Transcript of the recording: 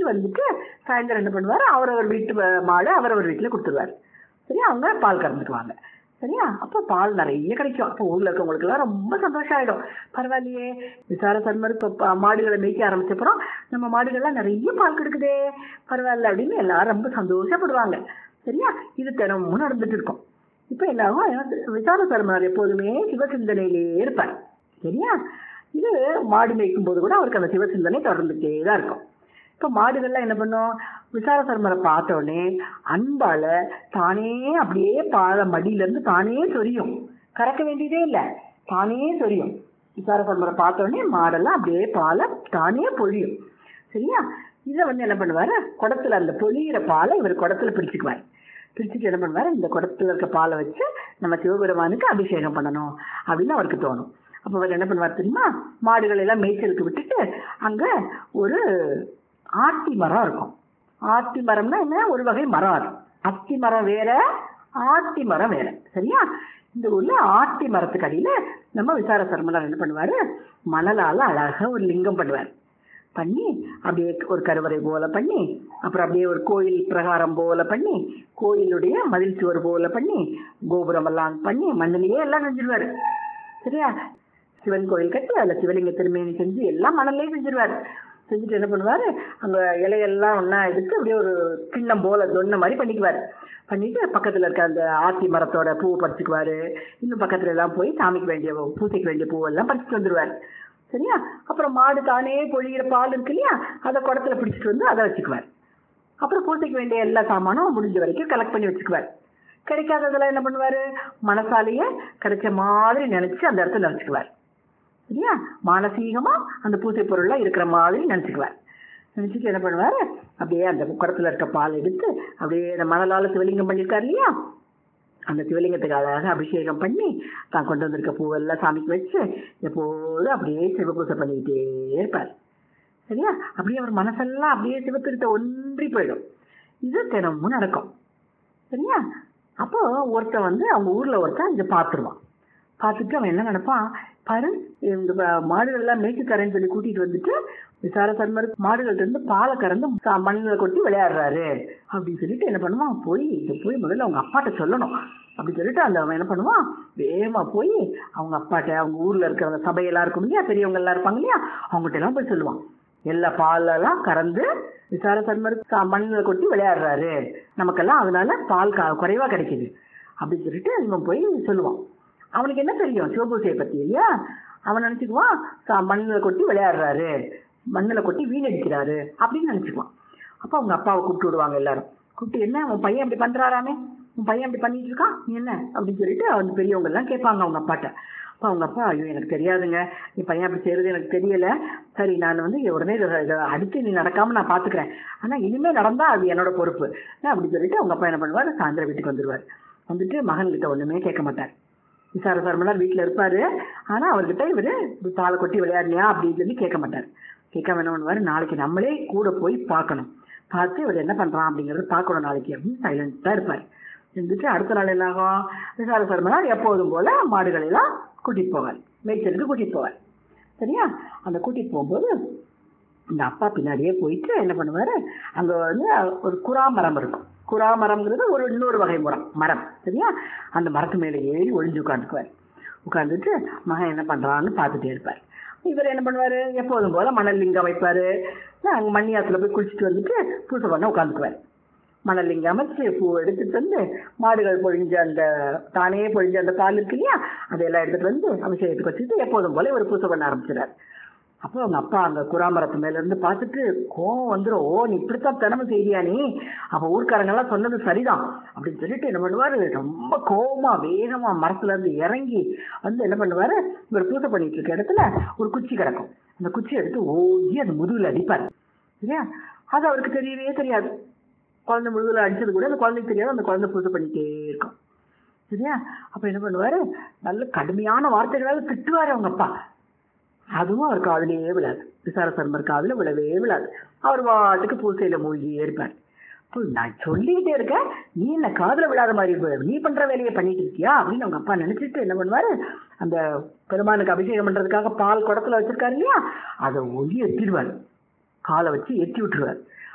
வந்துட்டு சாயந்தரம் என்ன பண்ணுவார் அவரவர் வீட்டு வ- மாடு அவரவர் வீட்டில் கொடுத்துருவார் சரியா அவங்க பால் கறந்துக்குவாங்க சரியா அப்போ பால் நிறைய கிடைக்கும் அப்போ ஊரில் இருக்கவங்களுக்கெல்லாம் ரொம்ப சந்தோஷம் ஆகிடும் பரவாயில்லையே விசார சர்மர் இப்போ ப- மாடுகளை மேய்க்க ஆரம்பிச்சப்பறம் நம்ம மாடுகள்லாம் நிறைய பால் கொடுக்குதே பரவாயில்ல அப்படின்னு எல்லாரும் ரொம்ப சந்தோஷப்படுவாங்க சரியா இது தினமும் நடந்துட்டு இருக்கும் இப்போ என்னாகும் விசார சர்மர் எப்போதுமே சிவசிந்தனையிலேயே இருப்பார் சரியா இது மாடு மேய்க்கும் போது கூட அவருக்கு அந்த சிவசிந்தனை தொடர்ந்துட்டே தான் இருக்கும் இப்போ மாடுகள்லாம் என்ன பண்ணும் விசார சர்மரை பார்த்த உடனே அன்பால தானே அப்படியே பாத மடியிலேருந்து தானே சொரியும் கறக்க வேண்டியதே இல்லை தானே சொரியும் விசார சர்மரை பார்த்த உடனே மாடெல்லாம் அப்படியே பாலை தானே பொழியும் சரியா இதை வந்து என்ன பண்ணுவார் குடத்துல அந்த பொழியிற பாலை இவர் குடத்துல பிடிச்சிக்குவார் பிரிச்சுட்டு என்ன பண்ணுவார் இந்த குடத்துல இருக்க பாலை வச்சு நம்ம சிவபெருமானுக்கு அபிஷேகம் பண்ணணும் அப்படின்னு அவருக்கு தோணும் அப்போ அவர் என்ன பண்ணுவார் தெரியுமா மாடுகளை எல்லாம் மேய்ச்சலுக்கு விட்டுட்டு அங்கே ஒரு ஆத்தி மரம் இருக்கும் ஆத்தி மரம்னா என்ன ஒரு வகை மரம் அது அத்தி மரம் வேற ஆத்தி மரம் வேற சரியா இந்த ஊர்ல ஆத்தி மரத்துக்கு அடியில நம்ம விசார சர்மலர் என்ன பண்ணுவாரு மணலால அழகா ஒரு லிங்கம் பண்ணுவார் பண்ணி அப்படியே ஒரு கருவறை போல பண்ணி அப்புறம் அப்படியே ஒரு கோயில் பிரகாரம் போல பண்ணி கோயிலுடைய மதில் சுவர் போல பண்ணி கோபுரம் எல்லாம் பண்ணி மண்ணிலேயே எல்லாம் செஞ்சிருவாரு சரியா சிவன் கோயில் கட்டி அதில் சிவலிங்க திருமேனி செஞ்சு எல்லாம் மணல்லே செஞ்சிருவாரு செஞ்சுட்டு என்ன பண்ணுவார் அங்கே இலையெல்லாம் ஒன்றா எடுத்து அப்படியே ஒரு கிண்ணம் போல தொன்ன மாதிரி பண்ணிக்குவார் பண்ணிட்டு பக்கத்தில் இருக்க அந்த ஆத்தி மரத்தோட பூவை பறிச்சுக்குவார் இன்னும் பக்கத்துல எல்லாம் போய் சாமிக்கு வேண்டிய பூசைக்கு வேண்டிய பூவெல்லாம் பறிச்சுட்டு வந்துடுவார் சரியா அப்புறம் மாடு தானே பொழிகிற பால் இருக்கு இல்லையா அதை குடத்துல பிடிச்சிட்டு வந்து அதை வச்சுக்குவார் அப்புறம் பூசைக்கு வேண்டிய எல்லா சாமானும் முடிஞ்ச வரைக்கும் கலெக்ட் பண்ணி வச்சுக்குவார் கிடைக்காததெல்லாம் என்ன பண்ணுவார் மனசாலேயே கிடைச்ச மாதிரி நினச்சி அந்த இடத்துல நினச்சிக்குவார் சரியா மானசீகமா அந்த பூசை பொருள்லாம் இருக்கிற மாதிரி நினச்சிக்குவார் நினச்சிட்டு என்ன பண்ணுவார் அப்படியே அந்த குடத்துல இருக்க பால் எடுத்து அப்படியே அந்த மணலால் சிவலிங்கம் பண்ணியிருக்காரு இல்லையா அந்த சிவலிங்கத்துக்கு அழகாக அபிஷேகம் பண்ணி தான் கொண்டு வந்திருக்க பூவெல்லாம் சாமிக்கு வச்சு எப்போதும் அப்படியே சிவபூசை பண்ணிக்கிட்டே இருப்பார் சரியா அப்படியே அவர் மனசெல்லாம் அப்படியே சிவத்திருத்த ஒன்றி போயிடும் இது தினமும் நடக்கும் சரியா அப்போ ஒருத்தன் வந்து அவங்க ஊர்ல ஒருத்தன் இங்க பார்த்துருவான் பார்த்துட்டு அவன் என்ன நினைப்பான் பாரு இந்த வ- மாடுகள் எல்லாம் மேய்ச்சி தரேன்னு சொல்லி கூட்டிட்டு வந்துட்டு விசார சர்மர் மாடுகள்ட்ட இருந்து பாலை கறந்து சா- மண்ணுல கொட்டி விளையாடுறாரு அப்படின்னு சொல்லிட்டு என்ன பண்ணுவான் போய் இதை போய் முதல்ல அவங்க அப்பாட்ட சொல்லணும் அப்படி சொல்லிட்டு அந்த அவன் என்ன பண்ணுவான் வேகமா போய் அவங்க அப்பாட்ட அவங்க ஊர்ல இருக்கிற அந்த சபையெல்லாம் இருக்கும் இல்லையா பெரியவங்க எல்லாம் இருப்பாங்க இல்லையா அவங்ககிட்ட எல்லாம் போய் சொல்லுவான் எல்லா பாலெல்லாம் கறந்து விசார சர்மர் சா- மண்ணுல கொட்டி விளையாடுறாரு நமக்கெல்லாம் அதனால பால் க- குறைவா கிடைக்குது அப்படின்னு சொல்லிட்டு இவன் போய் சொல்லுவான் அவனுக்கு என்ன தெரியும் சிவபூசையை பத்தி இல்லையா அவன் நினைச்சுக்குவான் சா- மண்ணுல கொட்டி விளையாடுறாரு மண்ணுல கொட்டி வீணடிக்கிறாரு அப்படின்னு நினைச்சுக்குவான் அப்போ அவங்க அப்பாவை கூப்பிட்டு விடுவாங்க எல்லாரும் கூப்பிட்டு என்ன உன் பையன் இப்படி பண்றாராமே உன் பையன் இப்படி பண்ணிட்டு இருக்கான் நீ என்ன அப்படின்னு சொல்லிட்டு அவங்க பெரியவங்க எல்லாம் கேட்பாங்க அவங்க அப்பாட்ட அப்போ அவங்க அப்பா ஐயோ எனக்கு தெரியாதுங்க என் பையன் அப்படி செய்யறது எனக்கு தெரியல சரி நான் வந்து உடனே இதை இதை அடுத்து நீ நடக்காம நான் பாத்துக்கிறேன் ஆனா இனிமே நடந்தா அது என்னோட பொறுப்பு அப்படி சொல்லிட்டு அவங்க அப்பா என்ன பண்ணுவார் சாயந்தரம் வீட்டுக்கு வந்துருவார் வந்துட்டு மகன்கிட்ட ஒண்ணுமே கேட்க மாட்டார் விசார சர்மலார் வீட்டில் இருப்பாரு ஆனா அவர்கிட்ட இவரு இப்படி பாலை கொட்டி விளையாடுனியா அப்படின்னு சொல்லி கேட்க மாட்டார் கேட்காம என்ன பண்ணுவாரு நாளைக்கு நம்மளே கூட போய் பார்க்கணும் பார்த்து இவர் என்ன பண்றான் அப்படிங்கறத பார்க்கணும் நாளைக்கு அப்படின்னு சைலண்டா இருப்பார் இருந்துட்டு அடுத்த நாள் என்ன ஆகும் விசார சர்மலார் எப்போதும் போல மாடுகளை எல்லாம் கூட்டிட்டு போவார் மேய்ச்சலுக்கு கூட்டிட்டு போவார் சரியா அந்த கூட்டிட்டு போகும்போது இந்த அப்பா பின்னாடியே போயிட்டு என்ன பண்ணுவாரு அங்க வந்து ஒரு குறா மரம் இருக்கும் குறா மரம்ங்கிறது ஒரு இன்னொரு வகை மரம் மரம் சரியா அந்த மரத்து மேலே ஏறி ஒளிஞ்சு உட்காந்துக்குவார் உட்காந்துட்டு மகன் என்ன பண்றான்னு பார்த்துட்டே இருப்பார் இவர் என்ன பண்ணுவாரு எப்போதும் போல மணல் லிங்கம் வைப்பாரு அங்கே மண்ணியாத்துல போய் குளிச்சுட்டு வந்துட்டு பூசை பண்ண உட்காந்துக்குவார் மணல் லிங்கம் அமைச்சு பூ எடுத்துட்டு வந்து மாடுகள் பொழிஞ்ச அந்த தானே பொழிஞ்ச அந்த பால் இருக்கு இல்லையா அதையெல்லாம் எடுத்துட்டு வந்து அபிஷேகத்துக்கு வச்சுட்டு எப்போதும் போல ஒரு பூசை பண்ண ஆரம்பிச்சிடாரு அப்போ அவங்க அப்பா அங்க குராமரத்து மேல இருந்து பார்த்துட்டு கோவம் வந்துரும் ஓ நீ இப்படித்தான் தினமும் செய்தியா நீ அப்ப ஊர்க்காரங்க எல்லாம் சொன்னது சரிதான் அப்படின்னு சொல்லிட்டு என்ன பண்ணுவாரு ரொம்ப கோவமா வேகமா மரத்துல இருந்து இறங்கி வந்து என்ன பண்ணுவாரு இவர் பூசை பண்ணிட்டு இருக்க இடத்துல ஒரு குச்சி கிடக்கும் அந்த குச்சி எடுத்து ஓங்கி அந்த முதுகுல அடிப்பார் சரியா அது அவருக்கு தெரியவே தெரியாது குழந்தை முதுகுல அடிச்சது கூட அந்த குழந்தைக்கு தெரியாது அந்த குழந்தை பூசை பண்ணிட்டே இருக்கும் சரியா அப்ப என்ன பண்ணுவாரு நல்ல கடுமையான வார்த்தைகளால திட்டுவாரு அவங்க அப்பா அதுவும் அவர் காதுலயே விழாது விசார சர்மர் காதுல விழவே விழாது அவர் பாட்டுக்கு பூசையில மூழ்கியே இருப்பார் அப்போ நான் சொல்லிக்கிட்டே இருக்கேன் நீ என்ன காதுல விழாத மாதிரி இருப்ப. நீ பண்ற வேலையை பண்ணிட்டு இருக்கியா அப்படின்னு அவங்க அப்பா நினைச்சிட்டு என்ன பண்ணுவாரு அந்த பெருமானுக்கு அபிஷேகம் பண்றதுக்காக பால் குடத்துல வச்சிருக்காரு இல்லையா அதை ஒளி எத்திடுவார் காலை வச்சு எத்தி விட்டுருவார்